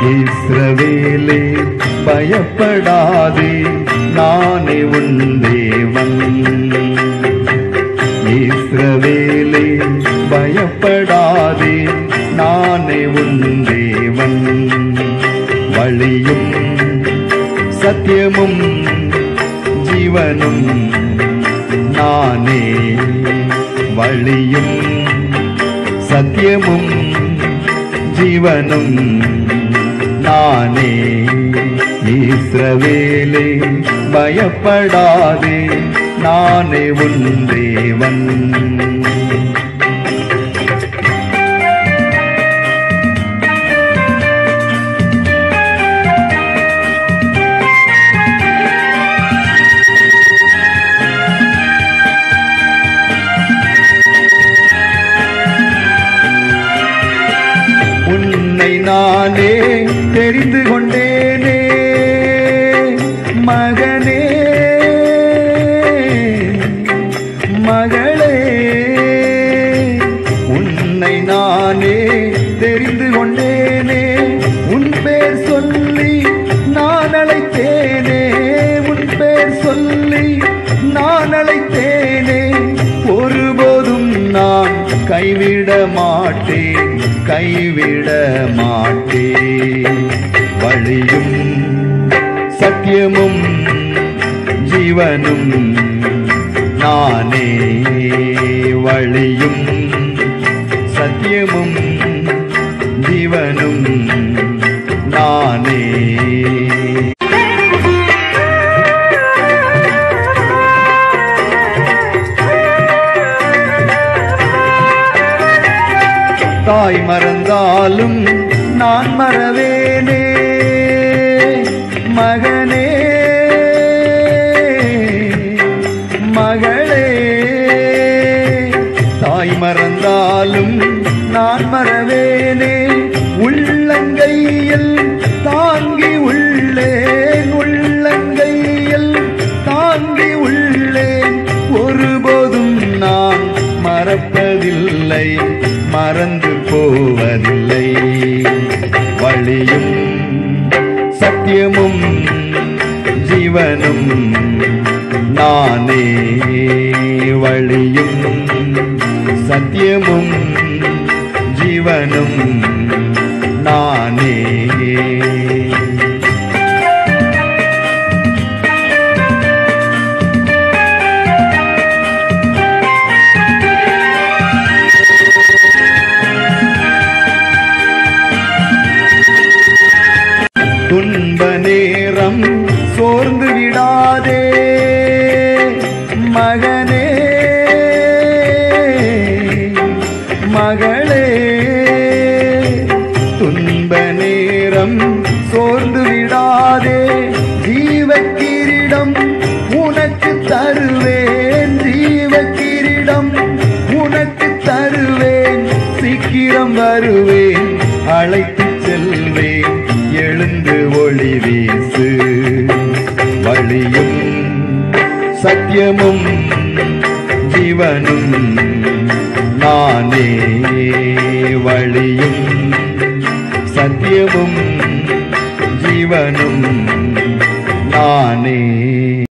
இஸ்ரவேலே பயப்படாதே நானே உன் தேவன் இஸ்ரவேலே பயப்படாதே நானே உன் தேவன் வழியும் சத்தியமும் ஜீவனும் நானே வழியும் சத்தியமும் ஜீவனும் நானே இஸ்ரவேலே பயப்படாதே நானே உன் தேவன் உன்னை நானே தெரிந்து கொண்டேனே மகனே மகளே உன்னை நானே தெரிந்து கொண்டேனே உன் பேர் சொல்லி நான் அழைத்தேனே உன் பேர் சொல்லி நான் அழைத்தேனே ஒருபோதும் நான் கைவிட மாட்டேன் கைவிட மாட்டேன் வழியும் சத்தியமும் ஜீவனும் நானே வழியும் சத்தியமும் ஜீவனும் நானே தாய் மறந்தாலும் நான் மறவேனே மகனே மகளே தாய் மறந்தாலும் நான் மறவேனே உள்ளங்கையில் தாங்கி உள்ளேன் உள்ளங்கையில் தாங்கி உள்ளேன் ஒருபோதும் நான் மறப்பதில்லை மறந்து போவதில்லை வழியும் சத்தியமும் ஜீவனும் நானே வழியும் சத்தியமும் ஜீவனும் நானே துன்ப நேரம் சோர்ந்து விடாதே மகனே மகளே துன்ப நேரம் சோர்ந்து விடாதே ஜீவக்கிரீடம் உனக்கு தருவேன் ஜீவக்கிரீடம் உனக்கு தருவேன் சீக்கிரம் வருவேன் அழைத்து செல்வேன் எழுந்து ஒளி வீசு வழியும் சத்தியமும் ஜீவனும் நானே வழியும் சத்தியமும் ஜீவனும் நானே